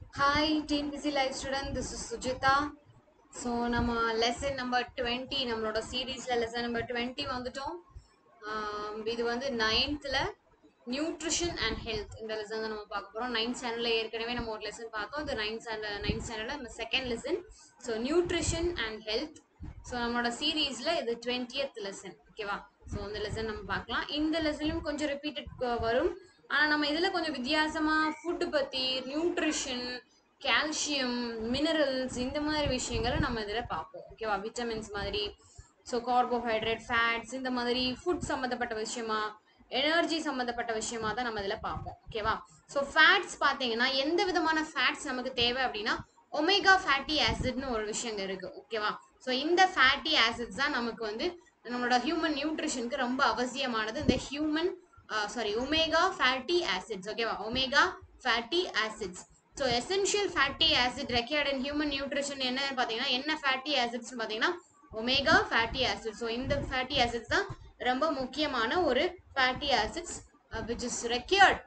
hi TNPSC life student this is Sujitha so நம்ம lesson number twenty நம்மளோட சீரீஸில் lesson number twenty வந்துட்டோம் ஆம், இது வந்து நைன்த்தில் நியூட்ரிஷன் அண்ட் ஹெல்த் இந்த லெசன் தான் நம்ம பார்க்க போகிறோம் நைன்த் ஸ்டாண்டர்டில் ஏற்கனவே நம்ம ஒரு லெசன் பார்த்தோம் இது நைன்த் ஸ்டாண்டர்ட் நைன்த் ஸ்டாண்டர்டில் நம்ம second lesson so nutrition and health so நம்மளோட சீரீஸில் இது டுவெண்ட்டியத் லெசன் ஓகேவா ஸோ இந்த லெசன் நம்ம பார்க்கலாம் இந்த லெசன்லையும் கொஞ்சம் ரிப்பீட்டட் வரும் ஆனால் நம்ம இதில் கொஞ்சம் வித்தியாசமாக ஃபுட்டு பற்றி நியூட்ரிஷன் கால்சியம் மினரல்ஸ் இந்த மாதிரி விஷயங்களை நம்ம இதில் பார்ப்போம் ஓகேவா விட்டமின்ஸ் மாதிரி ஸோ கார்போஹைட்ரேட் ஃபேட்ஸ் இந்த மாதிரி ஃபுட் சம்மந்தப்பட்ட விஷயமா எனர்ஜி சம்மந்தப்பட்ட விஷயமா தான் நம்ம இதில் பார்ப்போம் ஓகேவா ஸோ ஃபேட்ஸ் பார்த்தீங்கன்னா எந்த விதமான ஃபேட்ஸ் நமக்கு தேவை அப்படின்னா ஒமேகா ஃபேட்டி ஆசிட்னு ஒரு விஷயம் இருக்கு ஓகேவா ஸோ இந்த ஃபேட்டி ஆசிட்ஸ் தான் நமக்கு வந்து நம்மளோட ஹியூமன் நியூட்ரிஷனுக்கு ரொம்ப அவசியமானது இந்த human sorry omega fatty acids ஓகேவா omega fatty acids so essential fatty acid required in human nutrition என்ன பார்த்தீங்கன்னா என்ன ஃபேட்டி ஆசிட்ஸ்னு பார்த்தீங்கன்னா ஒமேகா ஃபேட்டி ஆசிட் ஸோ இந்த ஃபேட்டி ஆசிட்ஸ் தான் ரொம்ப முக்கியமான ஒரு fatty acids which is required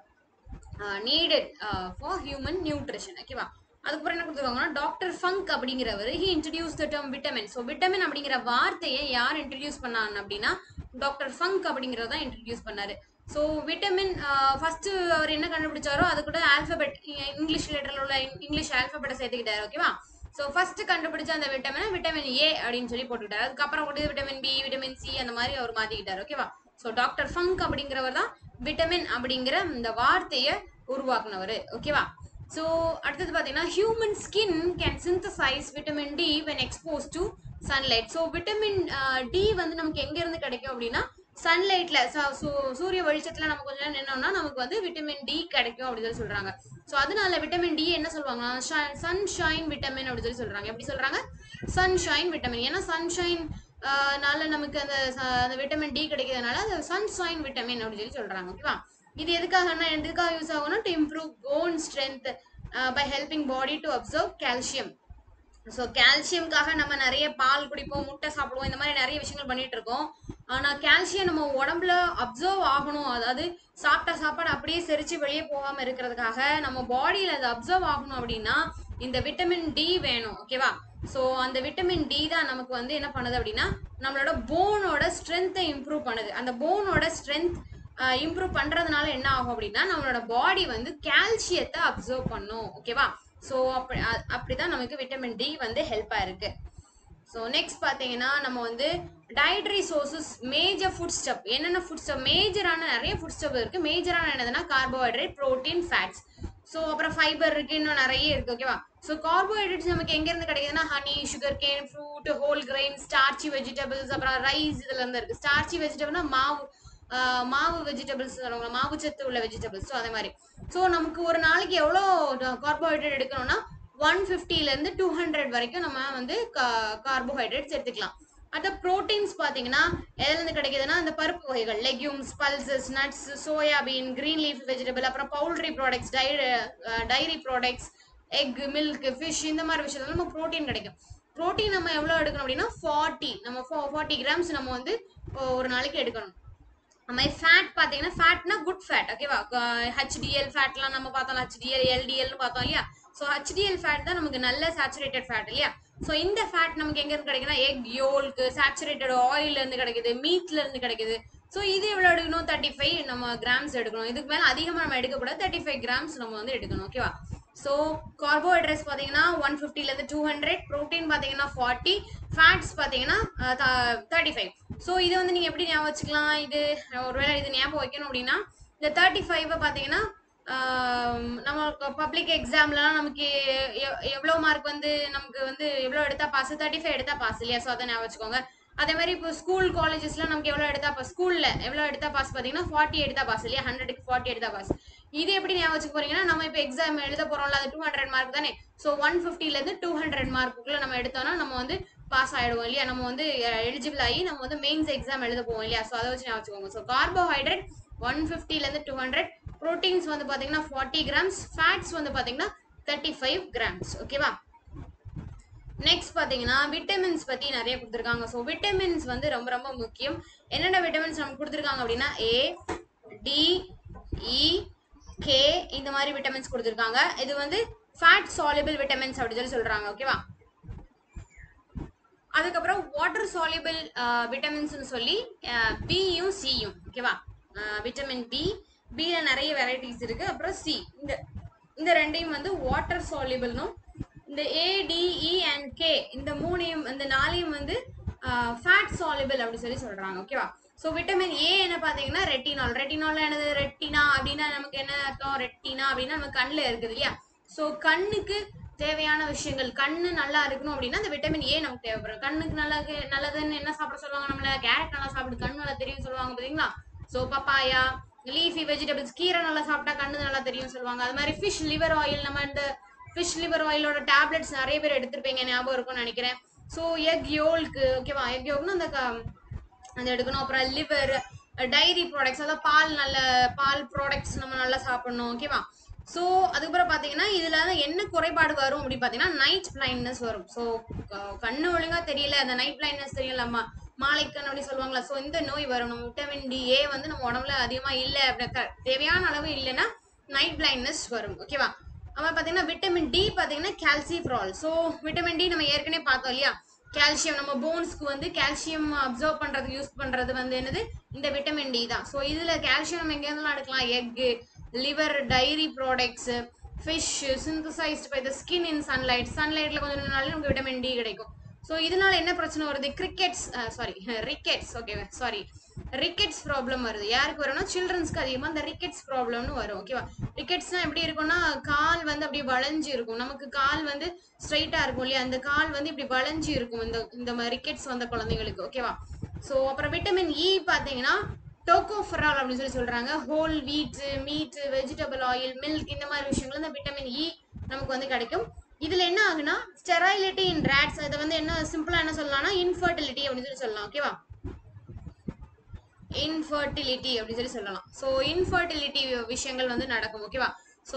needed for human nutrition ஓகேவா அதுக்கப்புறம் என்ன கொடுத்துருக்காங்கன்னா டாக்டர் ஃபங்க் அப்படிங்கிறவர் he introduce the term vitamin so vitamin அப்படிங்கிற வார்த்தையை யார் இன்ட்ரடியூஸ் பண்ணாங்க அப்படின்னா டாக்டர் ஃபங்க் அப்படிங்கிறத தான் இன்ட்ரடியூஸ் பண்ணாரு ஸோ விட்டமின் ஃபர்ஸ்ட் அவர் என்ன கண்டுபிடிச்சாரோ அது கூட ஆல்பபெட் இங்கிலீஷ் லெட்டரில் உள்ள இங்கிலீஷ் ஆல்பபெட்டை சேர்த்துக்கிட்டாரு ஓகேவா ஸோ ஃபர்ஸ்ட் கண்டுபிடிச்ச அந்த விட்டமினை விட்டமின் ஏ அப்படின்னு சொல்லி போட்டுக்கிட்டாரு அதுக்கப்புறம் கூட விட்டமின் பி விட்டமின் சி அந்த மாதிரி அவர் மாத்திக்கிட்டாரு ஓகேவா ஸோ டாக்டர் ஃபங்க் அப்படிங்கிறவர் தான் விட்டமின் அப்படிங்கிற இந்த வார்த்தையை உருவாக்குனவர் ஓகேவா ஸோ அடுத்தது பார்த்தீங்கன்னா human skin can synthesize vitamin D when expose to sunlight so vitamin D வந்து நமக்கு எங்கேருந்து கிடைக்கும் அப்படின்னா சன்லைட்ல சூரிய வெளிச்சத்துல நம்ம கொஞ்ச நேரம் நின்னோம்னா நமக்கு வந்து விட்டமின் டி கிடைக்கும் அப்படின்னு சொல்லி சொல்றாங்க ஸோ அதனால விட்டமின் டி என்ன சொல்லுவாங்க சன்ஷைன் விட்டமின் அப்படின்னு சொல்லி சொல்றாங்க எப்படி சொல்றாங்க சன்ஷைன் விட்டமின் ஏன்னா சன்ஷைன் நால நமக்கு அந்த ச- அந்த விட்டமின் டி கிடைக்கிறதுனால அது சன்ஷைன் விட்டமின் அப்படின்னு சொல்லி சொல்றாங்க ஓகேவா இது எதுக்காகனா எதுக்காக யூஸ் ஆகும்னா to improve bone strength by helping body to absorb calcium so கால்சியம்காக நம்ம நிறைய பால் குடிப்போம் முட்டை சாப்பிடுவோம் இந்த மாதிரி நிறைய விஷயங்கள் பண்ணிட்டு இருக்கோம் ஆனால் கால்சியம் நம்ம உடம்புல அப்சர்வ் ஆகணும் அதாவது சாப்பிட்ட சாப்பாடு அப்படியே செரிச்சு வெளியே போகாம இருக்கிறதுக்காக நம்ம பாடியில் அது அப்சர்வ் ஆகணும் அப்படின்னா இந்த விட்டமின் டி வேணும் ஓகேவா ஸோ அந்த விட்டமின் டி தான் நமக்கு வந்து என்ன பண்ணுது அப்படின்னா நம்மளோட போனோட ஸ்ட்ரென்த்தை இம்ப்ரூவ் பண்ணுது அந்த போனோட ஸ்ட்ரென்த் இம்ப்ரூவ் பண்றதுனால என்ன ஆகும் அப்படின்னா நம்மளோட பாடி வந்து கால்சியத்தை அப்சர்வ் பண்ணும் ஓகேவா ஸோ அப்படி அ- அப்படிதான் நமக்கு விட்டமின் டி வந்து ஹெல்ப் ஆயிருக்கு ஸோ நெக்ஸ்ட் பார்த்தீங்கன்னா நம்ம வந்து dietary sources major food stuff என்னென்ன ஃபுட் ஸ்டெப் மேஜரான நிறைய ஃபுட் ஸ்டெப் இருக்கு மேஜரான என்னதுன்னா கார்போஹைட்ரேட் ப்ரோட்டீன் ஃபேட்ஸ் ஸோ அப்புறம் ஃபைபர் இருக்கு இன்னும் நிறைய இருக்கு ஓகேவா ஸோ கார்போஹைட்ரேட்ஸ் நமக்கு எங்க இருந்து கிடைக்குதுன்னா honey sugar cane fruit whole grain starchy vegetables அப்புறம் ரைஸ் இதுல இருந்து இருக்கு ஸ்டார்ச்சி வெஜிடபிள்னா மாவு ஆஹ் மாவு வெஜிடபிள்ஸ் மாவு சத்து உள்ள வெஜிடபிள்ஸ் ஸோ அதே மாதிரி ஸோ நமக்கு ஒரு நாளைக்கு எவ்வளோ கார்போஹைட்ரேட் எடுக்கணும்னா ஒன் இருந்து டூ ஹண்ட்ரட் வரைக்கும் நம்ம வந்து கார்போஹைட்ரேட்ஸ் எடுத்துக்கலாம் அது ப்ரோட்டீன்ஸ் பார்த்தீங்கன்னா எதுலேருந்து கிடைக்குதுன்னா இந்த பருப்பு வகைகள் legumes pulses nuts soybean green leaf vegetable அப்புறம் பவுல்ட்ரி ப்ராடக்ட்ஸ் டை dairy products egg milk fish இந்த மாதிரி விஷயத்துல நம்ம ப்ரோட்டீன் கிடைக்கும் ப்ரோட்டீன் நம்ம எவ்வளோ எடுக்கணும் அப்படின்னா ஃபார்ட்டி நம்ம ஃபார்ட்டி கிராம்ஸ் நம்ம வந்து ஒரு நாளைக்கு எடுக்கணும் அது மாதிரி ஃபேட் பார்த்தீங்கன்னா ஃபேட்னா குட் ஃபேட் ஓகேவா ஹெச்டிஎல் ஃபேட்லாம் நம்ம பார்த்தோம் ஹெச்டிஎல் எல்டிஎல்னு பார்த்தோம் இல்லையா ஸோ ஹெச்டிஎல் ஃபேட் தான் நமக்கு நல்ல சேச்சுரேட்டட் ஃபேட் இல்லையா ஸோ இந்த ஃபேட் நமக்கு எங்க இருந்து கிடைக்குன்னா எக் யோல்க்கு சேச்சுரேட்டட் ஆயில்ல இருந்து கிடைக்குது மீட்ல இருந்து கிடைக்குது ஸோ இது எவ்வளோ எடுக்கணும் தேர்ட்டி ஃபைவ் நம்ம கிராம்ஸ் எடுக்கணும் இதுக்கு மேலே அதிகமாக நம்ம எடுக்கக்கூடாது தேர்ட்டி ஃபைவ் கிராம்ஸ் நம்ம வந்து எடுக்கணும் ஓகேவா ஸோ கார்போஹைட்ரேட்ஸ் பார்த்தீங்கன்னா ஒன் ஃபிஃப்டிலேருந்து டூ ஹண்ட்ரட் ப்ரோட்டீன் பார்த்தீங்கன்னா ஃபார்ட்டி ஃபேட்ஸ் பார்த்தீங்கன்னா தேர்ட்டி ஃபைவ் ஸோ இது வந்து நீங்கள் எப்படி ஞாபகம் வச்சுக்கலாம் இது ஒருவேளை இது ஞாபகம் வைக்கணும் அப்படின்னா இந்த தேர்ட்டி ஃபைவை பார்த்தீங்கன்னா ஆம், நம்ம பப்ளிக் எக்ஸாம்லலாம் நமக்கு எ- எவ்வளோ மார்க் வந்து நமக்கு வந்து எவ்வளோ எடுத்தா பாஸ் தேர்ட்டி ஃபைவ் எடுத்தா பாஸ் இல்லையா ஸோ அதை ஞாபகம் வச்சுக்கோங்க அதே மாதிரி இப்போ ஸ்கூல் காலேஜஸ்லாம் நமக்கு எவ்வளோ எடுத்தா பாஸ் ஸ்கூலில் எவ்வளோ எடுத்தா பாஸ் பார்த்தீங்கன்னா ஃபார்ட்டி எடுத்தா பாஸ் இல்லையா ஹண்ட்ரடுக்கு ஃபார்ட்டி எடுத்தா பாஸ் இது எப்படி ஞாபகம் வச்சுக்க போறீங்கன்னா நம்ம இப்போ எக்ஸாம் எழுத போறோம்ல அது டூ ஹண்ட்ரட் மார்க் தானே ஸோ ஒன் இருந்து டூ ஹண்ட்ரட் மார்க்குள்ள நம்ம எடுத்தோம்னா நம்ம வந்து பாஸ் ஆயிடுவோம் இல்லையா நம்ம வந்து எலிஜிபிள் ஆகி நம்ம வந்து மெயின்ஸ் எக்ஸாம் எழுத போவோம் இல்லையா ஸோ அதை வச்சு ஞாபகம் வச்சுக்கோங்க ஸோ கார்போஹைட்ரேட் ஒன் இருந்து டூ ஹண்ட்ரட் ப்ரோட்டீன்ஸ் வந்து பார்த்தீங்கன்னா ஃபார்ட்டி கிராம்ஸ் ஃபேட்ஸ் வந்து பார்த்தீங்கன்னா தேர்ட்டி ஃபைவ் கிராம்ஸ் ஓகேவா நெக்ஸ்ட் பார்த்தீங்கன்னா விட்டமின்ஸ் பற்றி நிறைய கொடுத்துருக்காங்க ஸோ விட்டமின்ஸ் வந்து ரொம்ப ரொம்ப முக்கியம் என்னென்ன விட்டமின்ஸ் நமக்கு கொடுத்துருக்காங்க அப்படின்னா ஏ டி இ கே இந்த மாதிரி விட்டமின்ஸ் கொடுத்துருக்காங்க இது வந்து ஃபேட் soluble விட்டமின்ஸ் அப்படி சொல்லி சொல்றாங்க ஓகேவா அதுக்கப்புறம் வாட்டர் soluble விட்டமின்ஸ்னு சொல்லி பியும் சியும் ஓகேவா விட்டமின் பி பில நிறைய வெரைட்டிஸ் இருக்கு அப்புறம் சி இந்த இந்த ரெண்டையும் வந்து வாட்டர் soluble-னும் இந்த ஏ டிஇ அண்ட் கே இந்த மூணையும் இந்த நாலையும் வந்து ஃபேட் soluble அப்படி சொல்லி சொல்றாங்க ஓகேவா ஸோ விட்டமின் ஏ என்ன பார்த்தீங்கன்னா ரெட்டினால் ரெட்டினால் என்னது ரெட்டினா அப்படின்னா நமக்கு என்ன அர்த்தம் ரெட்டினா அப்படின்னா நம்ம கண்ணில் இருக்குது இல்லையா ஸோ கண்ணுக்கு தேவையான விஷயங்கள் கண்ணு நல்லா இருக்கணும் அப்படின்னா அந்த விட்டமின் ஏ நமக்கு தேவைப்படும் கண்ணுக்கு நல்லா இருக்கு- நல்லதுன்னு என்ன சாப்பிட சொல்லுவாங்க நம்மள கேரட் நல்லா சாப்பிடு கண்ணு நல்லா தெரியும் சொல்லுவாங்க பார்த்தீங்களா ஸோ பப்பாயா லீஃபி வெஜிடபிள்ஸ் கீரை நல்லா சாப்பிட்டா கண்ணு நல்லா தெரியும் சொல்லுவாங்க அது மாதிரி ஃபிஷ் லிவர் ஆயில் நம்ம இந்த ஃபிஷ் லிவர் ஆயிலோட டேப்லெட்ஸ் நிறைய பேர் எடுத்திருப்பீங்க ஞாபகம் இருக்கும்னு நினைக்கிறேன் ஸோ எக் யோல்க்கு ஓகேவா எக் யோல்க்னா அந்த க- அது எடுக்கணும் அப்புறம் லிவர் டைரி ப்ராடக்ட்ஸ் அதாவது பால் நல்ல பால் ப்ராடக்ட்ஸ் நம்ம நல்லா சாப்பிடணும் ஓகேவா ஸோ அதுக்கப்புறம் பார்த்தீங்கன்னா இதில் வந்து என்ன குறைபாடு வரும் அப்படின்னு பார்த்தீங்கன்னா நைட் பிளைண்ட்னஸ் வரும் ஸோ கண்ணு ஒழுங்கா தெரியல அந்த நைட் பிளைண்ட்னஸ் தெரியலம்மா மாலைக்கண் அப்படி சொல்லுவாங்களா ஸோ இந்த நோய் வரும் நம்ம விட்டமின் டி ஏ வந்து நம்ம உடம்புல அதிகமாக இல்லை அப்படி க- தேவையான அளவு இல்லைன்னா நைட் பிளைண்ட்னஸ் வரும் ஓகேவா அப்புறம் பார்த்தீங்கன்னா விட்டமின் டி பார்த்தீங்கன்னா கால்சிஃப்ரால் ஸோ விட்டமின் டி நம்ம ஏற்கனவே பார்த்தோம் இல்லையா கால்சியம் நம்ம போன்ஸ்க்கு வந்து கால்சியம் அப்சர்வ் பண்றதுக்கு யூஸ் பண்றது வந்து என்னது இந்த விட்டமின் டி தான் ஸோ இதுல கால்சியம் நம்ம எங்கேருந்துலாம் எடுக்கலாம் egg liver dairy products fish synthesized by the skin in sunlight சன்லைட்ல கொஞ்சம் நாள் நமக்கு விட்டமின் டி கிடைக்கும் ஸோ இதனால என்ன பிரச்சனை வருது crickets sorry rickets okay sorry rickets problem வருது யாருக்கு வரும்னா சில்ட்ரன்ஸ்க்கு அதிகமாக இந்த ரிக்கெட்ஸ் ப்ராப்ளம்னு வரும் ஓகேவா ரிக்கெட்ஸ்னா எப்படி இருக்கும்னா கால் வந்து அப்படியே வளைஞ்சு இருக்கும் நமக்கு கால் வந்து ஸ்ட்ரைட்டா இருக்கும் இல்லையா அந்த கால் வந்து இப்படி வளைஞ்சு இருக்கும் இந்த இந்த மாதிரி ரிக்கெட்ஸ் வந்த குழந்தைங்களுக்கு ஓகேவா ஸோ அப்புறம் விட்டமின் இ பார்த்தீங்கன்னா டோகோஃபெரால் அப்படின்னு சொல்லி சொல்றாங்க whole wheat meet vegetable oil milk இந்த மாதிரி விஷயங்கள் இந்த விட்டமின் இ நமக்கு வந்து கிடைக்கும் இதுல என்ன ஆகுனா ஸ்டெரைலிட்டி இன் ரேட்ஸ் இதை வந்து என்ன சிம்பிளா என்ன சொல்லலாம்னா இன்ஃபர்டிலிட்டி அப்படின்னு சொல்லி சொல்லலாம் ஓகேவா இன்ஃபர்டிலிட்டி அப்படின்னு சொல்லி சொல்லலாம் ஸோ இன்ஃபர்டிலிட்டி விஷயங்கள் வந்து நடக்கும் ஓகேவா ஸோ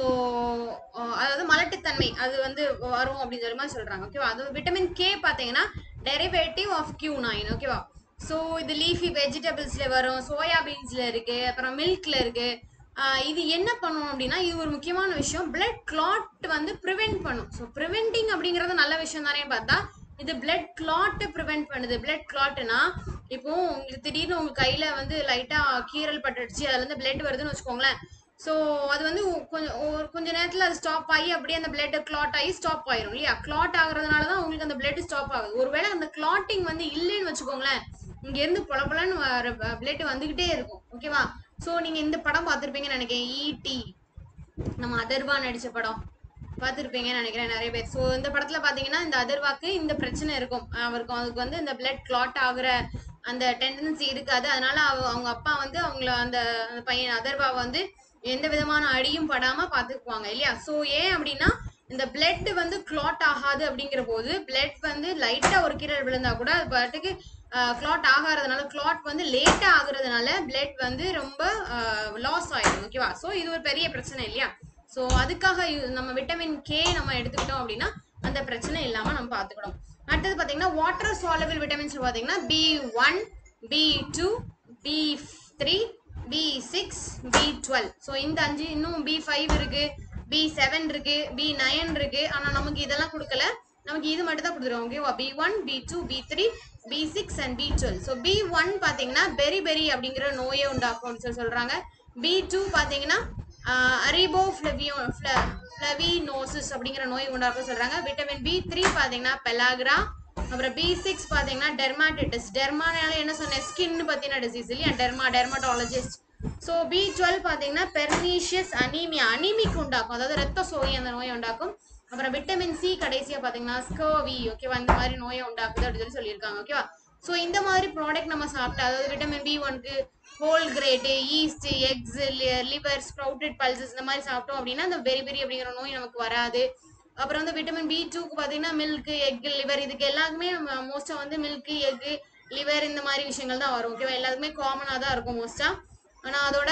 அதாவது மலட்டுத்தன்மை அது வந்து வரும் அப்படின்னு சொல்லி மாதிரி சொல்றாங்க ஓகேவா அது விட்டமின் கே பார்த்தீங்கன்னா டெரிவேட்டிவ் ஆஃப் கியூ நைன் ஓகேவா ஸோ இது லீஃபி வெஜிடபிள்ஸ்ல வரும் சோயா பீன்ஸ்ல இருக்கு அப்புறம் மில்க்ல இருக்கு ஆஹ் இது என்ன பண்ணும் அப்படின்னா இது ஒரு முக்கியமான விஷயம் பிளட் கிளாட் வந்து ப்ரிவென்ட் பண்ணும் ஸோ ப்ரிவென்டிங் அப்படிங்கிறது நல்ல விஷயம் தானே பார்த்தா இது பிளட் கிளாட்டை ப்ரிவென்ட் பண்ணுது பிளட் கிளாட்னா இப்போ உங்களுக்கு திடீர்னு உங்க கையில வந்து லைட்டா கீறல் பட்டுடுச்சு அதுல இருந்து பிளட் வருதுன்னு வச்சுக்கோங்களேன் ஸோ அது வந்து கொஞ்சம் ஒரு கொஞ்ச நேரத்தில் அது ஸ்டாப் ஆகி அப்படியே அந்த பிளட் கிளாட் ஆகி ஸ்டாப் ஆயிரும் இல்லையா கிளாட் ஆகுறதுனால தான் உங்களுக்கு அந்த பிளட் ஸ்டாப் ஆகுது ஒருவேளை அந்த கிளாட்டிங் வந்து இல்லைன்னு வச்சுக்கோங்களேன் இங்க இருந்து பொல பொலன்னு வர பிளட் வந்துகிட்டே இருக்கும் ஓகேவா ஸோ நீங்க இந்த படம் பார்த்துருப்பீங்கன்னு நினைக்கிறேன் ஈடி நம்ம அதர்வா நடிச்ச படம் பார்த்துருப்பீங்கன்னு நினைக்கிறேன் நிறைய பேர் ஸோ இந்த படத்துல பாத்தீங்கன்னா இந்த அதர்வாக்கு இந்த பிரச்சனை இருக்கும் அவருக்கு அதுக்கு வந்து இந்த பிளட் கிளாட் ஆகுற அந்த டெண்டன்சி இருக்காது அதனால அவ- அவங்க அப்பா வந்து அவங்கள அந்த அந்த பையன் அதர்வாவை வந்து எந்த விதமான அடியும் படாம பாத்துக்குவாங்க இல்லையா ஸோ ஏன் அப்படின்னா இந்த பிளட் வந்து கிளாட் ஆகாது அப்படிங்கிற போது பிளட் வந்து லைட்டா ஒரு கீரல் விழுந்தா கூட அது பாட்டுக்கு கிளாட் ஆகாததுனால கிளாட் வந்து லேட்டா ஆகுறதுனால பிளட் வந்து ரொம்ப லாஸ் ஆயிடும் ஓகேவா ஸோ இது ஒரு பெரிய பிரச்சனை இல்லையா ஸோ அதுக்காக இது- நம்ம விட்டமின் கே நம்ம எடுத்துக்கிட்டோம் அப்படின்னா அந்த பிரச்சனை இல்லாம நம்ம பார்த்துக்கணும் அடுத்தது பார்த்தீங்கன்னா வாட்டர் soluble விட்டமின்ஸ் பார்த்தீங்கன்னா B one B two B three B six B twelve so இந்த அஞ்சு இன்னும் பி ஃபைவ் இருக்கு பி செவன் இருக்கு பி நைன் இருக்கு ஆனா நமக்கு இதெல்லாம் கொடுக்கல நமக்கு இது மட்டும் தான் கொடுத்துருவோம் ஓகேவா B one B two B three B six and B twelve so B one பார்த்தீங்கன்னா பெரி பெரி அப்படிங்கிற நோயை உண்டாக்கும்னு சொல்லி சொல்றாங்க பி டூ பார்த்தீங்கன்னா அரிபோ ஃப்ளவியோ ஃப்ளவினோசிஸ் அப்படிங்கிற நோய் உண்டாக்கும் சொல்றாங்க விட்டமின் பி த்ரீ பார்த்தீங்கன்னா பெலாக்ரா அப்புறம் பி சிக்ஸ் பார்த்தீங்கன்னா டெர்மாட்டிட்டிஸ் டெர்மானால என்ன சொன்னேன் ஸ்கின் பத்தின டிசீஸ் இல்லையா derma dermatologist so B twelve பார்த்தீங்கன்னா பெர்னீஷியஸ் அனீமியா அனீமிக் உண்டாக்கும் அதாவது ரத்த சோகை அந்த நோயை உண்டாக்கும் அப்புறம் விட்டமின் சி கடைசியா பார்த்தீங்கன்னா ஸ்கர்வி ஓகேவா இந்த மாதிரி நோயை உண்டாக்குது அப்படின்னு சொல்லி சொல்லியிருக்காங்க ஓகேவா ஸோ இந்த மாதிரி ப்ராடக்ட் நம்ம சாப்பிட்டா அதாவது விட்டமின் பி ஒன்க்கு ஹோல் கிரேட்டு yeast eggs liver sprouted pulses இந்த மாதிரி சாப்பிட்டோம் அப்படின்னா அந்த பெரி பெரி அப்படிங்கிற நோய் நமக்கு வராது அப்புறம் வந்து விட்டமின் பி டூக்கு பார்த்தீங்கன்னா மில்க் எக் லிவர் இதுக்கு எல்லாருக்குமே மோஸ்ட்டாக வந்து மில்க் எக் லிவர் இந்த மாதிரி விஷயங்கள் தான் வரும் ஓகேவா எல்லாத்துக்குமே காமனாக தான் இருக்கும் மோஸ்ட்டாக ஆனால் அதோட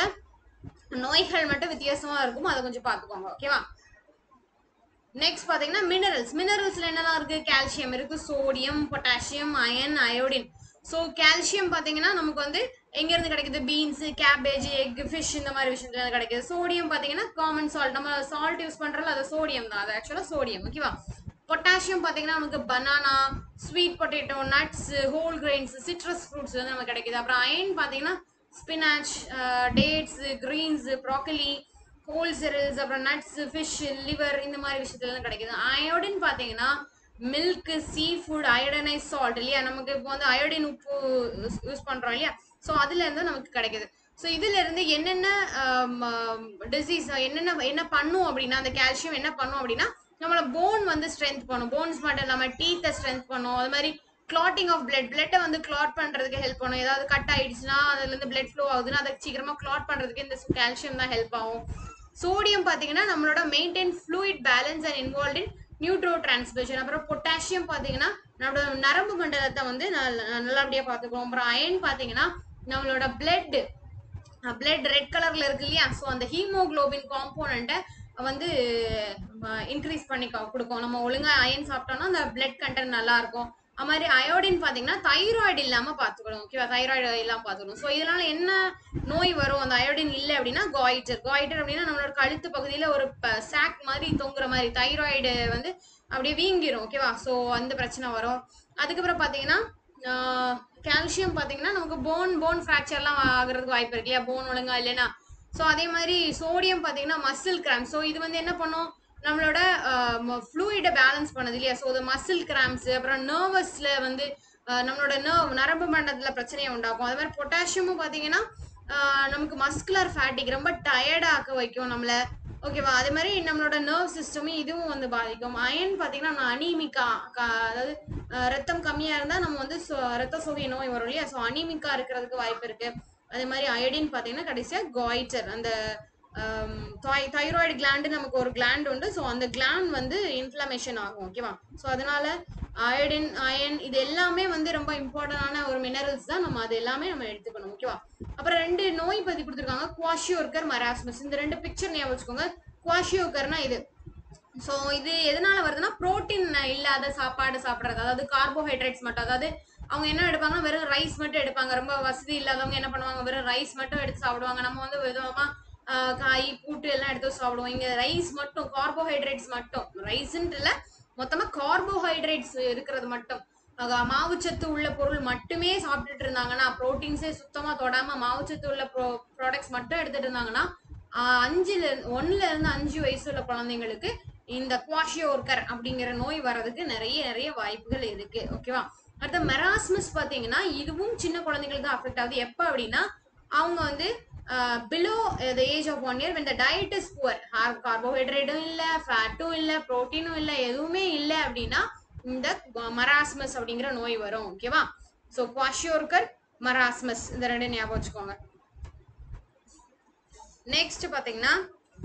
நோய்கள் மட்டும் வித்தியாசமா இருக்கும் அதை கொஞ்சம் பார்த்துக்கோங்க ஓகேவா நெக்ஸ்ட் பாத்தீங்கன்னா மினரல்ஸ் மினரல்ஸ்ல என்னலாம் இருக்கு கால்சியம் இருக்கு sodium potassium iron iodine so calcium பார்த்தீங்கன்னா நமக்கு வந்து எங்கேருந்து கிடைக்குது பீன்ஸ் கேபேஜ் எக் ஃபிஷ் இந்த மாதிரி விஷயத்துல இருந்து கிடைக்குது சோடியம் பார்த்தீங்கன்னா காமன் சால்ட் நம்ம சால்ட் யூஸ் பண்றதுல அது சோடியம் தான் அது ஆக்சுவலாக சோடியம் ஓகேவா பொட்டாசியம் பார்த்தீங்கன்னா நமக்கு banana sweet potato nuts whole grains citrus fruits வந்து நமக்கு கிடைக்குது அப்புறம் அயன் பார்த்தீங்கன்னா spinach dates greens broccoli whole cereals அப்புறம் நட்ஸ் ஃபிஷ் லிவர் இந்த மாதிரி விஷயத்துல இருந்து கிடைக்குது அயோடின் பார்த்தீங்கன்னா மில்க் சீ ஃபுட் அயோடனைஸ் சால்ட் இல்லையா நமக்கு இப்போ வந்து அயோடின் உப்பு யூஸ் பண்றோம் இல்லையா ஸோ அதுல இருந்து நமக்கு கிடைக்குது ஸோ இதுல இருந்து என்னென்ன டிசீஸ் என்னென்ன என்ன பண்ணும் அப்படின்னா அந்த கால்சியம் என்ன பண்ணும் அப்படின்னா நம்மளோட போன் வந்து ஸ்ட்ரென்த் பண்ணும் போன்ஸ் மட்டும் இல்லாம டீத்தை ஸ்ட்ரென்த் பண்ணும் அது மாதிரி கிளாட்டிங் ஆஃப் பிளட் பிளட்டை வந்து கிளாட் பண்றதுக்கு ஹெல்ப் பண்ணும் ஏதாவது கட் ஆயிடுச்சுன்னா அதுல இருந்து பிளட் ஃப்ளோ ஆகுதுன்னா அதை சீக்கிரமா கிளாட் பண்றதுக்கு இந்த கால்சியம் தான் ஹெல்ப் ஆகும் சோடியம் பாத்தீங்கன்னா நம்மளோட maintain fluid balance and involve in neurotransmission அப்புறம் பொட்டாசியம் பாத்தீங்கன்னா நம்மளோட நரம்பு மண்டலத்தை வந்து நல்ல- நல்லபடியா பாத்துக்குவோம் அப்புறம் அயன் பாத்தீங்கன்னா நம்மளோட பிளட் பிளட் ரெட் கலர்ல இருக்கு இல்லையா ஸோ அந்த ஹீமோகுளோபின் காம்போனண்ட்டை வந்து இன்க்ரீஸ் பண்ணி க- கொடுக்கும் நம்ம ஒழுங்கா அயன் சாப்பிட்டோம்னா அந்த பிளட் கண்டென்ட் நல்லா இருக்கும் அது மாதிரி அயோடின் பார்த்தீங்கன்னா தைராய்டு இல்லாம பார்த்துக்கணும் ஓகேவா தைராய்டு இல்லாம பார்த்துக்கணும் ஸோ இதனால என்ன நோய் வரும் அந்த அயோடின் இல்லை அப்படின்னா காய்டர் காய்டர் அப்படின்னா நம்மளோட கழுத்து பகுதியில ஒரு சாக் மாதிரி தொங்குற மாதிரி தைராய்டு வந்து அப்படியே வீங்கிரும் ஓகேவா ஸோ அந்த பிரச்சனை வரும் அதுக்கப்புறம் பார்த்தீங்கன்னா கால்சியம் பார்த்தீங்கன்னா நமக்கு போன் போன் ஃப்ராக்சர்லாம் ஆகுறதுக்கு வாய்ப்பு இருக்கு இல்லையா போன் ஒழுங்கா இல்லைன்னா ஸோ அதே மாதிரி சோடியம் பார்த்தீங்கன்னா மசில் கிராம் ஸோ இது வந்து என்ன பண்ணும் நம்மளோட ஃப்ளூயிடை பேலன்ஸ் பண்ணுது இல்லையா ஸோ மசில் கிராம்ஸ் அப்புறம் நர்வஸ்ல வந்து ஆஹ் நம்மளோட நர்வ் நரம்பு மண்டலத்தில் பிரச்சனையை உண்டாக்கும் அதே மாதிரி பொட்டாசியமும் பார்த்தீங்கன்னா ஆஹ் நமக்கு மஸ்குலர் ஃபேட்டிக் ரொம்ப டயர்டா ஆக்க வைக்கும் நம்மள ஓகேவா அதே மாதிரி நம்மளோட நர்வ் சிஸ்டமும் இதுவும் வந்து பாதிக்கும் அயன் பார்த்தீங்கன்னா அனீமிக்கா அதாவது ஆஹ் ரத்தம் கம்மியா இருந்தா நம்ம வந்து சோ- ரத்த சோகை நோய் வரும் இல்லையா ஸோ அனீமிக்கா இருக்கிறதுக்கு வாய்ப்பு இருக்கு அதே மாதிரி அயோடின் பார்த்தீங்கன்னா கடைசியா காய்டர் அந்த தைராய்டு கிளாண்டு நமக்கு ஒரு கிளாண்ட் உண்டு ஸோ அந்த கிளாண்ட் வந்து இன்ஃப்ளமேஷன் ஆகும் ஓகேவா ஸோ அதனால அயோடின் அயன் இது எல்லாமே வந்து ரொம்ப இம்பார்ட்டன்டான ஒரு மினரல்ஸ் தான் நம்ம அது எல்லாமே நம்ம எடுத்துக்கணும் ஓகேவா அப்புறம் ரெண்டு நோய் பத்தி கொடுத்துருக்காங்க குவாஷியோர்கர் மராஸ்மஸ் இந்த ரெண்டு பிக்சர் ஞாபகம் வச்சுக்கோங்க குவாஷியோர்கர்னா இது ஸோ இது எதனால வருதுன்னா புரோட்டீன் இல்லாத சாப்பாடு சாப்பிட்றது அதாவது கார்போஹைட்ரேட்ஸ் மட்டும் அதாவது அவங்க என்ன எடுப்பாங்கன்னா வெறும் ரைஸ் மட்டும் எடுப்பாங்க ரொம்ப வசதி இல்லாதவங்க என்ன பண்ணுவாங்க வெறும் ரைஸ் மட்டும் எடுத்து சாப்பிடுவாங்க நம்ம வந்து விதமா ஆஹ் காய் கூட்டு எல்லாம் எடுத்து சாப்பிடுவோம் இங்க ரைஸ் மட்டும் கார்போஹைட்ரேட்ஸ் மட்டும் ரைஸ்ன்ட்டு இல்ல மொத்தமா கார்போஹைட்ரேட்ஸ் இருக்கிறது மட்டும் ஆக, மாவுச்சத்து உள்ள பொருள் மட்டுமே சாப்பிட்டுட்டு இருந்தாங்கன்னா புரோட்டீன்ஸே சுத்தமா தொடாம மாவுச்சத்து உள்ள ப்ரோ ப்ராடக்ட்ஸ் மட்டும் எடுத்துட்டு இருந்தாங்கன்னா ஆஹ் அஞ்சுல ஒண்ணுல இருந்து அஞ்சு வயசு உள்ள குழந்தைங்களுக்கு இந்த குவாஷியோர்கர் அப்படிங்கிற நோய் வர்றதுக்கு நிறைய நிறைய வாய்ப்புகள் இருக்கு ஓகேவா அடுத்த மெராஸ்மஸ் பாத்தீங்கன்னா இதுவும் சின்ன குழந்தைங்களுக்கு தான் அஃபெக்ட் ஆகுது எப்ப அப்படின்னா அவங்க வந்து below the age of one year when the diet is poor கார்போஹைட்ரேட்டும் இல்ல ஃபேட்டும் இல்ல புரோட்டீனும் இல்ல எதுவுமே இல்ல அப்படின்னா இந்த மராஸ்மஸ் அப்படிங்கிற நோய் வரும் ஓகேவா ஸோ குவாஷியோர்கர் மராஸ்மஸ் இந்த ரெண்டு ஞாபகம் வச்சுக்கோங்க நெக்ஸ்ட் பாத்தீங்கன்னா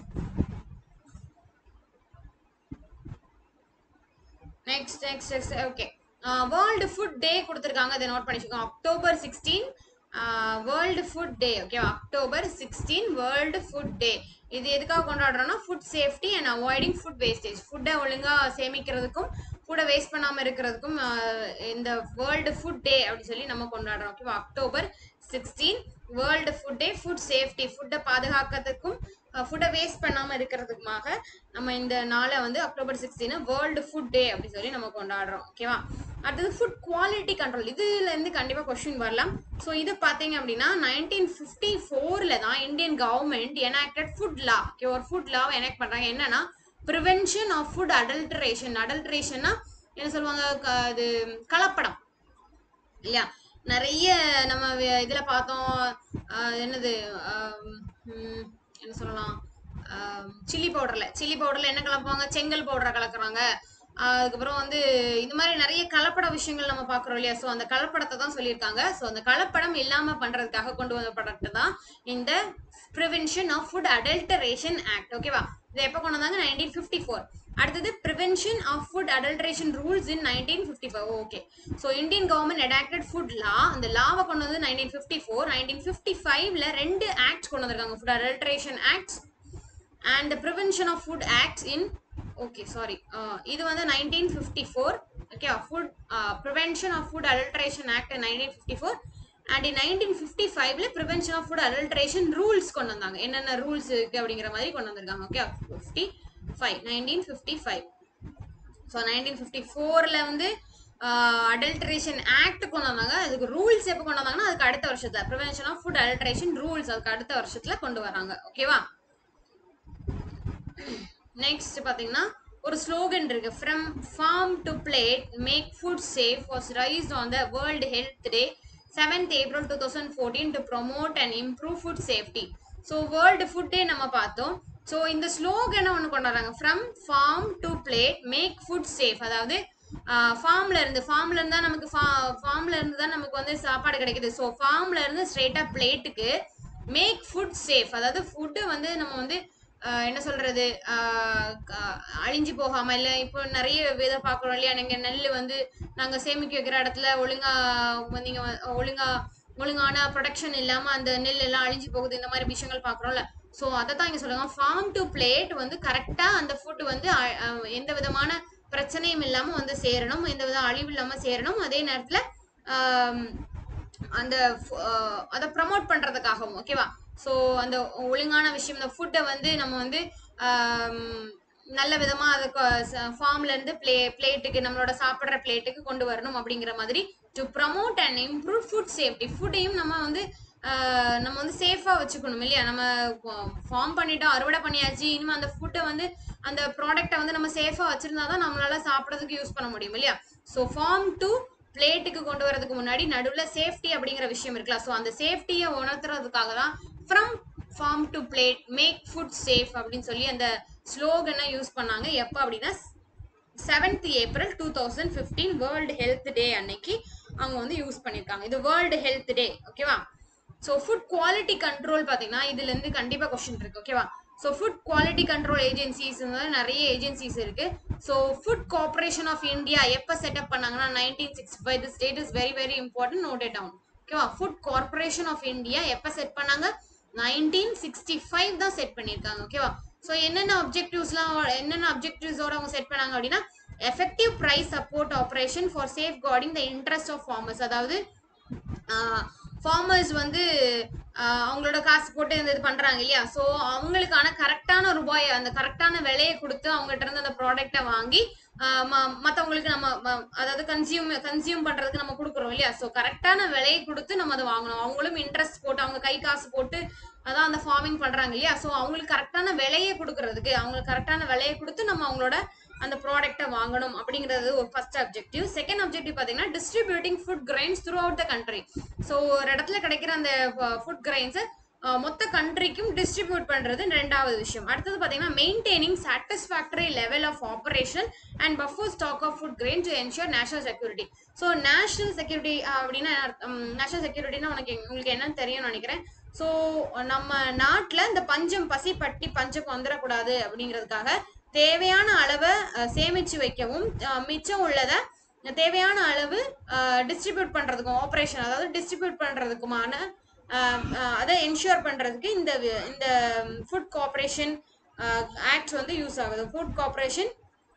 next next next okay world food day கொடுத்துருக்காங்க அதை நோட் பண்ணிக்கோங்க October sixteen world food day okay October sixteen world food day இது எதுக்காக கொண்டாடுறோம்னா food safety and avoiding food wastage ஃபுட்டை ஒழுங்காக சேமிக்கிறதுக்கும் ஃபுட்டை வேஸ்ட் பண்ணாமல் இருக்கிறதுக்கும் ஆஹ் இந்த வேர்ல்டு ஃபுட் டே அப்படின்னு சொல்லி நம்ம கொண்டாடுறோம் ஓகேவா October sixteen world food day food safety ஃபுட்டை பாதுகாக்கிறதுக்கும் ஃபுட்டை வேஸ்ட் பண்ணாமல் இருக்கிறதுக்குமாக நம்ம இந்த நாளை வந்து October sixteen world food day அப்படி சொல்லி நம்ம கொண்டாடுறோம் ஓகேவா அடுத்தது ஃபுட் குவாலிட்டி கண்ட்ரோல் இதுல இருந்து கண்டிப்பாக கொஸ்டின் வரலாம் ஸோ இது பார்த்தீங்க அப்படின்னா நைன்டீன் ஃபிஃப்டி ஃபோரில் தான் Indian government enacted food law okay ஒரு ஃபுட் லாவை எனாக்ட் பண்ணுறாங்க என்னன்னா ப்ரிவென்ஷன் ஆஃப் ஃபுட் அடல்ட்ரேஷன் அடல்ட்ரேஷன்னா என்ன சொல்லுவாங்க க- இது கலப்படம் இல்லையா நிறைய நம்ம வே- இதுல பார்த்தோம் ஆஹ் என்னது ஆம், ம், என்ன சொல்லலாம் சில்லி பவுடர்ல சில்லி பவுடர்ல என்ன கலப்பாங்க செங்கல் பவுடரை கலக்குறாங்க ஆஹ் அதுக்கப்புறம் வந்து இந்த மாதிரி நிறைய கலப்பட விஷயங்கள் நம்ம பார்க்குறோம் இல்லையா ஸோ அந்த கலப்படத்தை தான் சொல்லியிருக்காங்க ஸோ அந்த கலப்படம் இல்லாம பண்றதுக்காக கொண்டு வந்த ப்ராடக்ட் தான் இந்த prevention of food adulteration act ஓகேவா இது எப்போ கொண்டு வந்தாங்க நைன்டீன் ஃபிஃப்டி ஃபோர் அடுத்தது prevention of food adulteration rules in nineteen fifty five okay so Indian government enacted food law அந்த லாவை கொண்டு வந்து nineteen fifty four nineteen fifty ஃபைவ்ல ரெண்டு ஆக்ட்ஸ் கொண்டு வந்திருக்காங்க food adulteration acts and the prevention of food acts in okay sorry இது வந்து nineteen fifty four okay food prevention of food adulteration act nineteen fifty four and nineteen fifty ஃபைவ்ல prevention of food adulteration rules கொண்டு வந்தாங்க என்னென்ன rules இருக்கு அப்படிங்கிற மாதிரி கொண்டு வந்திருக்காங்க okay fifty five nineteen fifty five so nineteen fifty ஃபோரில் வந்து அடல்ட்ரேஷன் ஆக்ட் கொண்டு வந்தாங்க அதுக்கு ரூல்ஸ் எப்போ கொண்டு வந்தாங்கன்னா அதுக்கு அடுத்த வருஷத்துல prevention of food adulteration rules அதுக்கு அடுத்த வருஷத்துல கொண்டு வராங்க ஓகேவா நெக்ஸ்ட் பாத்தீங்கன்னா ஒரு ஸ்லோகன் இருக்கு from farm to plate make food safe was raised on the world health day seventh April two thousand fourteen to promote and improve food safety so world food day நம்ம பார்த்தோம் so இந்த ஸ்லோகனை ஒன்று கொண்டு வராங்க from farm to plate make food safe அதாவது ஃபார்ம்ல இருந்து ஃபார்ம்ல இருந்தா நமக்கு ஃபார்ம்ல இருந்து தான் நமக்கு வந்து சாப்பாடு கிடைக்குது ஸோ ஃபார்ம்ல இருந்து ஸ்ட்ரெயிட்டா பிளேட்டுக்கு மேக் ஃபுட் சேஃப் அதாவது ஃபுட்டு வந்து நம்ம வந்து ஆஹ் என்ன சொல்றது ஆஹ் க- அழிஞ்சு போகாம இல்ல இப்போ நிறைய விதை பாக்குறோம் இல்லையா நீங்க நெல் வந்து நாங்க சேமிக்க வைக்கிற இடத்துல ஒழுங்கா நீங்க வ- ஒழுங்கா ஒழுங்கான ப்ரொடக்ஷன் இல்லாம அந்த நெல் எல்லாம் அழிஞ்சு போகுது இந்த மாதிரி விஷயங்கள் பாக்குறோம்ல ஸோ அதை தான் இங்க சொல்லுங்க ஃபார்ம் டு பிளேட் வந்து கரெக்டா அந்த ஃபுட் வந்து அ- அஹ் எந்த விதமான பிரச்சனையும் இல்லாம வந்து சேரணும் எந்த வித அழிவு இல்லாம சேரணும் அதே நேரத்துல ஆம், அந்த ஃபு- ஆஹ் அதை ப்ரமோட் பண்றதுக்காகவும் ஓகேவா ஸோ அந்த ஒழுங்கான விஷயம் இந்த ஃபுட்டை வந்து நம்ம வந்து ஆம், நல்ல விதமா அதை ஃபார்ம்ல இருந்து பிளே பிளேட்டுக்கு நம்மளோட சாப்பிட்ற பிளேட்டுக்கு கொண்டு வரணும் அப்படிங்கிற மாதிரி to promote and improve food safety ஃபுட்டையும் நம்ம வந்து ஆஹ் நம்ம வந்து சேஃபா வச்சுக்கணும் இல்லையா நம்ம ஃபார்ம் பண்ணிட்டோம் அறுவடை பண்ணியாச்சு இனிமே அந்த ஃபுட்டை வந்து அந்த ப்ராடக்ட்டை வந்து நம்ம சேஃபா வச்சிருந்தா தான் நம்மளால சாப்பிட்றதுக்கு யூஸ் பண்ண முடியும் இல்லையா ஸோ ஃபார்ம் டு பிளேட்டுக்கு கொண்டு வரதுக்கு முன்னாடி நடுவுல சேஃப்டி அப்படிங்கிற விஷயம் இருக்குல்ல ஸோ அந்த சேஃப்டியை உணர்த்துறதுக்காக தான் from farm to plate make food safe அப்படின்னு சொல்லி அந்த ஸ்லோகனை யூஸ் பண்ணாங்க எப்போ அப்படின்னா seventh April two thousand fifteen world health day அன்னைக்கு அவங்க வந்து யூஸ் பண்ணியிருக்காங்க இது வேர்ல்டு ஹெல்த் டே ஓகேவா ஸோ ஃபுட் குவாலிட்டி கண்ட்ரோல் பார்த்தீங்கன்னா இதுல இருந்து கண்டிப்பா கொஸ்டின் இருக்கு ஓகேவா so food quality control agencies நிறைய ஏஜென்சிஸ் இருக்கு so food corporation of India எப்போ செட்டப் பண்ணாங்கன்னா nineteen sixty five this date is very very important note it down ஓகேவா ஃபுட் கார்பரேஷன் ஆஃப் இந்தியா எப்போ செட் பண்ணாங்க நைன்டீன் சிக்ஸ்டி ஃபைவ் தான் set பண்ணியிருக்காங்க ஓகேவா ஸோ என்னென்ன அப்ஜெக்டிவ்ஸ்லாம் என்னென்ன அப்ஜெக்டிவ்ஸோட அவங்க செட் பண்ணாங்க அப்படின்னா effective price support operation for safeguarding the interest of farmers அதாவது ஃபார்மர்ஸ் வந்து ஆஹ் அவங்களோட காசு போட்டு இந்த இது பண்றாங்க இல்லையா ஸோ அவங்களுக்கான கரெக்டான ரூபாயை அந்த கரெக்டான விலையை கொடுத்து அவங்ககிட்ட இருந்து அந்த ப்ராடக்ட்டை வாங்கி ஆஹ் ம- மத்தவங்களுக்கு நம்ம ம- அதாவது கன்சியூம் கன்சியூம் பண்றதுக்கு நம்ம கொடுக்குறோம் இல்லையா ஸோ கரெக்டான விலையை கொடுத்து நம்ம அதை வாங்கணும் அவங்களும் இன்ட்ரெஸ்ட் போட்டு அவங்க கை காசு போட்டு அதான் அந்த ஃபார்மிங் பண்றாங்க இல்லையா ஸோ அவங்களுக்கு கரெக்டான விலையை கொடுக்கறதுக்கு அவங்களுக்கு கரெக்டான விலையை கொடுத்து நம்ம அவங்களோட அந்த ப்ராடக்ட்டை வாங்கணும் அப்படிங்கிறது ஒரு ஃபர்ஸ்ட் அப்ஜெக்டிவ் செகண்ட் அப்ஜெக்டிவ் பார்த்தீங்கன்னா distributing food grains throughout the country so ஒரு இடத்துல கிடைக்கிற அந்த ஃபுட் கிரைன்ஸை மொத்த கண்ட்ரிக்கும் டிஸ்ட்ரிபியூட் பண்றது ரெண்டாவது விஷயம் அடுத்தது பார்த்தீங்கன்னா maintaining satisfactory level of operation and buffer stock of food grain to ensure national security so national security அப்படின்னா நேஷனல் செக்யூரிட்டினா உனக்கு எங்க- உங்களுக்கு என்னன்னு தெரியும்னு நினைக்கிறேன் ஸோ நம்ம நாட்டில் இந்த பஞ்சம் பசி பட்டி பஞ்சம் வந்துடக்கூடாது அப்படிங்கிறதுக்காக தேவையான அளவை அஹ், சேமிச்சு வைக்கவும் அஹ், மிச்சம் உள்ளதை தேவையான அளவு டிஸ்ட்ரிபியூட் பண்றதுக்கும் ஆப்ரேஷன் அதாவது டிஸ்ட்ரிபியூட் பண்றதுக்குமான அஹ், அஹ், அதை என்ஷூர் பண்றதுக்கு இந்த வி- இந்த ஃபுட் கார்பரேஷன் ஆக்ட் வந்து யூஸ் ஆகுது ஃபுட் கார்பரேஷன்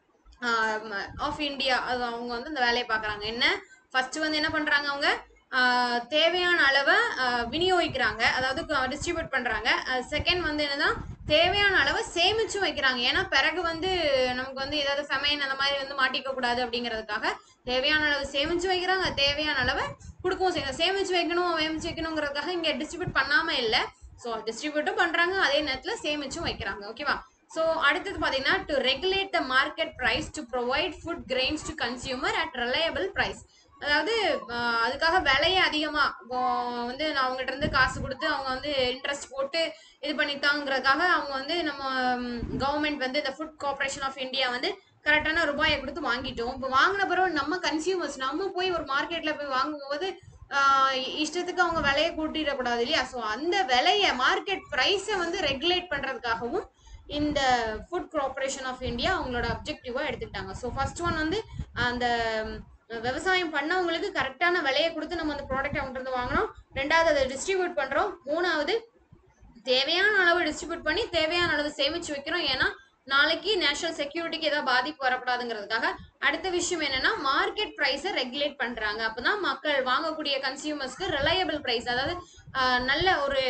ஆஃப் இந்தியா அது அவங்க வந்து இந்த வேலையை பார்க்குறாங்க என்ன ஃபர்ஸ்ட் வந்து என்ன பண்றாங்க அவங்க ஆஹ் தேவையான அளவை ஆஹ் விநியோகிக்கிறாங்க அதாவது டிஸ்ட்ரிபியூட் பண்றாங்க செகண்ட் வந்து என்னன்னா தேவையான அளவை சேமிச்சும் வைக்கிறாங்க ஏன்னா பிறகு வந்து நமக்கு வந்து ஏதாவது ஃபெமைன் அந்த மாதிரி வந்து மாட்டிக்க கூடாது அப்படிங்கிறதுக்காக தேவையான அளவு சேமிச்சு வைக்கிறாங்க தேவையான அளவை கொடுக்கவும் செய்யணும் சேமிச்சு வைக்கணும் சேமிச்சு வைக்கணுங்கிறதுக்காக இங்க டிஸ்ட்ரிபியூட் பண்ணாம இல்லை ஸோ டிஸ்ட்ரிபியூட்டும் பண்றாங்க அதே நேரத்தில் சேமிச்சும் வைக்கிறாங்க ஓகேவா ஸோ அடுத்தது பார்த்தீங்கன்னா to regulate the market price to provide food grains to consumer at reliable price அதாவது ஆஹ் அதுக்காக விலையை அதிகமா இப்போ வந்து நான் அவங்ககிட்ட இருந்து காசு கொடுத்து அவங்க வந்து இன்ட்ரெஸ்ட் போட்டு இது பண்ணித்தாங்கிறதுக்காக அவங்க வந்து நம்ம கவர்மெண்ட் வந்து இந்த ஃபுட் கார்பரேஷன் ஆஃப் இந்தியா வந்து கரெக்டான ரூபாயை கொடுத்து வாங்கிட்டோம் இப்போ வாங்கின பிறகு நம்ம கன்சியூமர்ஸ் நம்ம போய் ஒரு மார்க்கெட்ல போய் வாங்கும்போது ஆஹ் இஷ்டத்துக்கு அவங்க விலையை கூட்டிடக்கூடாது இல்லையா ஸோ அந்த விலையை மார்க்கெட் ப்ரைஸை வந்து ரெகுலேட் பண்றதுக்காகவும் இந்த ஃபுட் கார்பரேஷன் ஆஃப் இந்தியா அவங்களோட அப்ஜெக்டிவா எடுத்துக்கிட்டாங்க ஸோ ஃபர்ஸ்ட் ஒன் வந்து அந்த ம், விவசாயம் பண்ணவங்களுக்கு கரெக்டான விலையை கொடுத்து நம்ம அந்த ப்ராடக்ட் அவங்ககிட்ட இருந்து வாங்குறோம் ரெண்டாவது அதை டிஸ்ட்ரிபியூட் பண்றோம் மூணாவது தேவையான அளவு டிஸ்ட்ரிபியூட் பண்ணி தேவையான அளவு சேமிச்சு வைக்கிறோம் ஏன்னா நாளைக்கு நேஷனல் செக்யூரிட்டிக்கு ஏதாவது பாதிப்பு வரக்கூடாதுங்கிறதுக்காக அடுத்த விஷயம் என்னன்னா மார்க்கெட் ப்ரைஸை ரெகுலேட் பண்றாங்க அப்பதான் மக்கள் வாங்கக்கூடிய கன்சியூமர்ஸ்க்கு ரிலையபிள் ப்ரைஸ் அதாவது ஆஹ், நல்ல ஒரு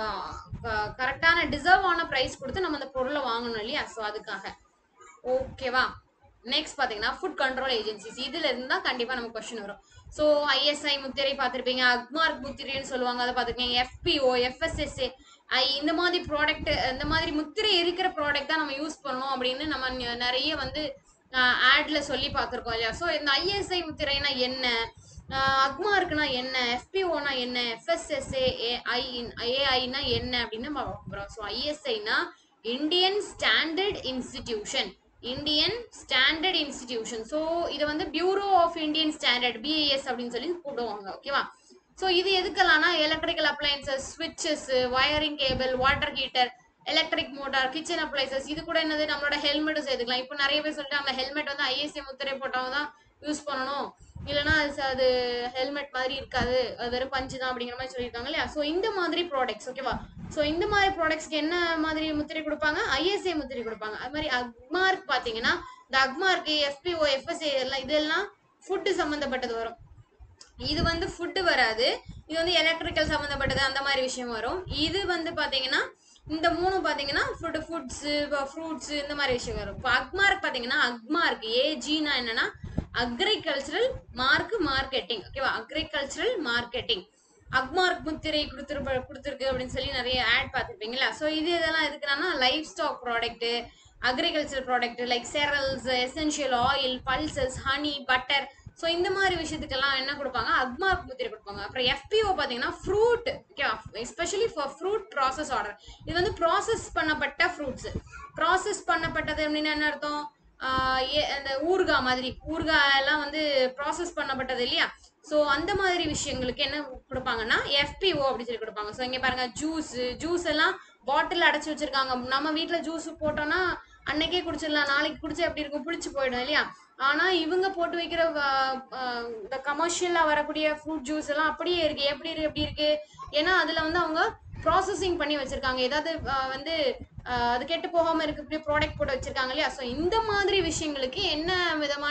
கரெக்டான டிசர்வ் ஆன ப்ரைஸ் கொடுத்து நம்ம அந்த பொருளை வாங்கணும் இல்லையா ஸோ அதுக்காக ஓகேவா நெக்ஸ்ட் பாத்தீங்கன்னா ஃபுட் கண்ட்ரோல் ஏஜென்சிஸ் இதுல இருந்து தான் கண்டிப்பா நமக்கு கொஸ்டின் வரும் ஸோ ஐஎஸ்ஐ முத்திரை பார்த்திருப்பீங்க அக்மார்க் முத்திரைன்னு சொல்லுவாங்க அதை பார்த்துருக்கீங்க எஃபிஓ எஃப்எஸ்எஸ்ஏ ஐ இந்த மாதிரி ப்ராடக்ட் இந்த மாதிரி முத்திரை இருக்கிற ப்ராடக்ட் தான் நம்ம யூஸ் பண்ணணும் அப்படின்னு நம்ம ந- நிறைய வந்து ஆட்ல சொல்லி பார்த்துருக்கோம் இல்லையா ஸோ இந்த ஐஎஸ்ஐ முத்திரைனா என்ன அக்மார்க்னா என்ன எஃபிஓனா என்ன எஃப்எஸ்எஸ்ஏ ஏஐ ஏஐனா என்ன அப்படின்னு நம்ம பார்க்க போகிறோம் ஸோ ஐஎஸ்ஐனா Indian standard institution Indian standard institution so இது வந்து bureau of Indian standard BAS அப்படின்னு சொல்லி கூப்பிடுவாங்க ஓகேவா ஸோ இது எதுக்கெல்லாம்னா எலக்ட்ரிக்கல் அப்ளைன்சஸ் ஸ்விட்சஸ் wiring cable water heater electric motor kitchen appliances இது கூட என்னது நம்மளோட ஹெல்மெட்டும் சேர்த்துக்கலாம் இப்போ நிறைய பேர் சொல்லிட்டாங்க ஹெல்மெட் வந்து ஐஎஸ்ஏ முத்திரை போட்டவங்க தான் யூஸ் பண்ணணும் இல்லைன்னா அது ச- அது ஹெல்மெட் மாதிரி இருக்காது அது வெறும் பஞ்சு தான் அப்படிங்கிற மாதிரி சொல்லியிருக்காங்க இல்லையா ஸோ இந்த மாதிரி ப்ராடக்ட்ஸ் ஓகேவா ஸோ இந்த மாதிரி ப்ராடக்ட்ஸ்க்கு என்ன மாதிரி முத்திரை கொடுப்பாங்க ஐஎஸ்ஏ முத்திரை கொடுப்பாங்க அது மாதிரி அக்மார்க் பார்த்தீங்கன்னா இந்த அக்மார்க் எஃபிஓ எஃப்எஸ்ஏ எல்லாம் இதெல்லாம் ஃபுட்டு சம்மந்தப்பட்டது வரும் இது வந்து ஃபுட்டு வராது இது வந்து எலக்ட்ரிக்கல் சம்மந்தப்பட்டது அந்த மாதிரி விஷயம் வரும் இது வந்து பாத்தீங்கன்னா இந்த மூணு பாத்தீங்கன்னா ஃபுட் ஃபுட்ஸு ஃப்ரூட்ஸு இந்த மாதிரி விஷயம் வரும் இப்போ அக்மார்க் பாத்தீங்கன்னா அக்மார்க் ஏஜினா என்னன்னா அக்ரிகல்ச்சரல் மார்க் மார்க்கெட்டிங் ஓகேவா அக்ரிகல்ச்சரல் மார்க்கெட்டிங் அக்மார்க் முத்திரை கொடுத்துரு கொடுத்துருக்கு அப்படின்னு சொல்லி நிறைய ஆட் பார்த்துருப்பீங்களா ஸோ இது இதெல்லாம் எதுக்குன்னா livestock product agriculture product like cereals essential oil pulses honey butter so இந்த மாதிரி விஷயத்துக்கெல்லாம் என்ன கொடுப்பாங்க அக்மார்க் முத்திரை கொடுப்பாங்க அப்புறம் எஃபிஓ பார்த்தீங்கன்னா fruit especially for fruit process order இது வந்து ப்ராசஸ் பண்ணப்பட்ட ஃப்ரூட்ஸ் ப்ராசஸ் பண்ணப்பட்டது அப்படின்னு என்ன அர்த்தம் ஆஹ் ஏ- அந்த ஊறுகாய் மாதிரி ஊறுகாய் எல்லாம் வந்து ப்ராசஸ் பண்ணப்பட்டது இல்லையா ஸோ அந்த மாதிரி விஷயங்களுக்கு என்ன கொடுப்பாங்கன்னா எஃபிஓ அப்படின்னு சொல்லி கொடுப்பாங்க ஸோ இங்கே பாருங்க ஜூஸ் ஜூஸ் எல்லாம் பாட்டில் அடைச்சி வச்சிருக்காங்க நம்ம வீட்டில் ஜூஸ் போட்டோம்னா அன்னைக்கே குடிச்சிடலாம் நாளைக்கு குடிச்சா எப்படி இருக்கும் புளிச்சு போயிடும் இல்லையா ஆனா இவங்க போட்டு வைக்கிற வ- ஆஹ் இந்த கமர்ஷியலா வரக்கூடிய ஃப்ரூட் ஜூஸ் எல்லாம் அப்படியே இருக்கு எப்படி இருக்கு எப்படி இருக்கு ஏன்னா அதுல வந்து அவங்க ப்ராசஸிங் பண்ணி வச்சிருக்காங்க ஏதாவது ஆஹ் வந்து ஆஹ் அது கெட்டு போகாம இருக்கு ப்ராடக்ட் போட்டு வச்சிருக்காங்க இல்லையா ஸோ இந்த மாதிரி விஷயங்களுக்கு என்ன விதமான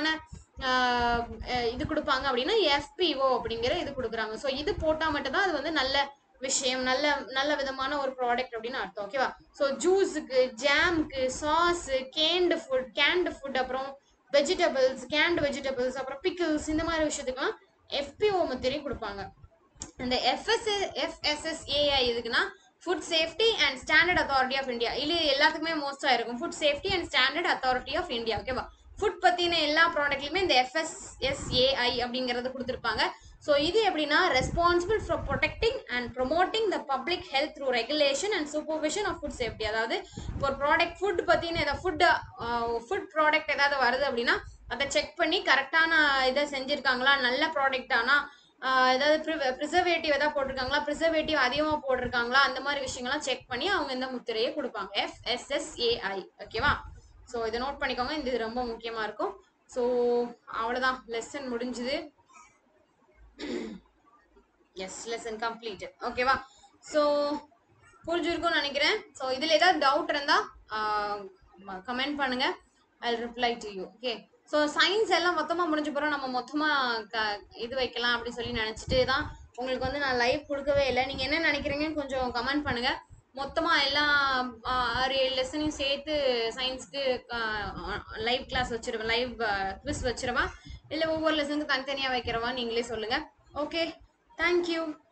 ஆஹ் அஹ் இது கொடுப்பாங்க அப்படின்னா எஃபிஓ அப்படிங்கிற இது கொடுக்குறாங்க ஸோ இது போட்டா மட்டும்தான் அது வந்து நல்ல விஷயம் நல்ல நல்ல விதமான ஒரு ப்ராடக்ட் அப்படின்னு அர்த்தம் ஓகேவா ஸோ ஜூஸுக்கு ஜாமுக்கு sauce canned food canned food அப்புறம் வெஜிடபிள்ஸ் கேண்ட் வெஜிடபிள்ஸ் அப்புறம் பிக்கிள்ஸ் இந்த மாதிரி விஷயத்துக்குலாம் எஃபிஓ முத்திரை கொடுப்பாங்க இந்த எஃப்எஸ் எஃப்எஸ்எஸ்ஏஐ எதுக்குன்னா food safety and standard authority of India இது எல்லாத்துக்குமே மோஸ்டா இருக்கும் food safety and standard authority of India ஓகேவா ஃபுட் பத்தின எல்லா ப்ராடக்ட்லையுமே இந்த எஃப்எஸ்எஸ்ஏஐ அப்படிங்கறது கொடுத்துருப்பாங்க ஸோ இது எப்படின்னா responsible for protecting and promoting the public health through regulation and supervision of food safety அதாவது இப்போ ஒரு ப்ராடக்ட் ஃபுட் பத்தின ஏதாவது ஃபுட் ஃபுட் ப்ராடக்ட் ஏதாவது வருது அப்படின்னா அதை செக் பண்ணி கரெக்டான இதை செஞ்சிருக்காங்களா நல்ல ப்ராடக்ட் ஆனா ஆஹ் ஏதாவது ப்ரிசர்வேட்டிவ் ஏதாவது போட்டிருக்காங்களா ப்ரிசர்வேட்டிவ் அதிகமாக போட்டிருக்காங்களா அந்த மாதிரி விஷயங்கள்லாம் செக் பண்ணி அவங்க இந்த முத்திரையை கொடுப்பாங்க எஃப்எஸ்எஸ்ஏஐ ஓகேவா ஸோ இதை நோட் பண்ணிக்கோங்க இந்த இது ரொம்ப முக்கியமாக இருக்கும் ஸோ அவ்வளோதான் லெசன் முடிஞ்சுது எஸ் லெசன் கம்ப்ளீட்டட் ஓகேவா ஸோ புரிஞ்சிருக்கும்னு நினைக்கிறேன் ஸோ இதில் ஏதாவது டவுட் இருந்தால் கமெண்ட் பண்ணுங்க I reply to you okay so science எல்லாம் மொத்தமாக முடிஞ்ச பிறகு நம்ம மொத்தமாக க இது வைக்கலாம் அப்படின்னு சொல்லி நினச்சிட்டு தான் உங்களுக்கு வந்து நான் லைவ் கொடுக்கவே இல்லை நீங்கள் என்ன நினைக்கிறீங்கன்னு கொஞ்சம் கமெண்ட் பண்ணுங்க மொத்தமாக எல்லா ஆஹ், ஆறு ஏழு லெசனையும் சேர்த்து சயின்ஸ்க்கு லைவ் கிளாஸ் வச்சிருவேன் லைவ் குவிஸ் வச்சிருவா இல்லை ஒவ்வொரு லெசனுக்கு தனித்தனியாக வைக்கிறவா நீங்களே சொல்லுங்கள் ஓகே தேங்க்யூ